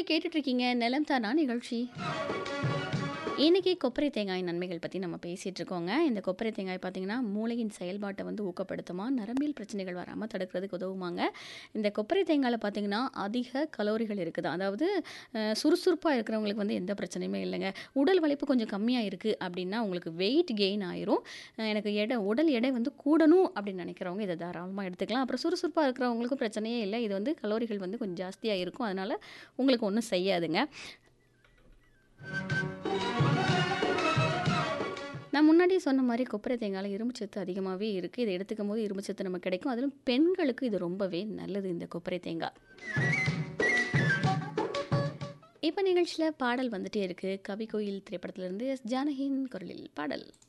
கேட்டுட்டு இருக்கீங்க நிலம் தானா நிகழ்ச்சி இன்னைக்கு கொப்பரை தேங்காய் நன்மைகள் பற்றி நம்ம பேசிகிட்டு இருக்கோங்க இந்த கொப்பரை தேங்காய் பார்த்தீங்கன்னா மூளையின் செயல்பாட்டை வந்து ஊக்கப்படுத்துமா நரம்பியல் பிரச்சனைகள் வராமல் தடுக்கிறதுக்கு உதவுமாங்க இந்த கொப்பரை தேங்காயில் பார்த்தீங்கன்னா அதிக கலோரிகள் இருக்குது அதாவது சுறுசுறுப்பாக இருக்கிறவங்களுக்கு வந்து எந்த பிரச்சனையுமே இல்லைங்க உடல் வலிப்பு கொஞ்சம் கம்மியாக இருக்குது அப்படின்னா உங்களுக்கு வெயிட் கெயின் ஆயிரும் அஹ் எனக்கு எடை உடல் எடை வந்து கூடணும் அப்படின்னு நினைக்கிறவங்க இதை தாராளமாக எடுத்துக்கலாம் அப்புறம் சுறுசுறுப்பாக இருக்கிறவங்களுக்கும் பிரச்சனையே இல்லை இது வந்து கலோரிகள் வந்து கொஞ்சம் ஜாஸ்தியாக இருக்கும் அதனால் உங்களுக்கு ஒன்றும் செய்யாதுங்க நான் முன்னாடி சொன்ன மாதிரி கொப்பரை தேங்காயில் இரும்புச்சத்து அதிகமாகவே இருக்குது இதை எடுத்துக்கும் போது இரும்புச்சத்து நமக்கு கிடைக்கும் அதிலும் பெண்களுக்கு இது ரொம்பவே நல்லது இந்த கொப்பரை தேங்காய் இப்போ நிகழ்ச்சியில் பாடல் வந்துட்டே இருக்குது கவி கோயில் திரைப்படத்திலிருந்து எஸ் ஜானகியின் குரலில் பாடல்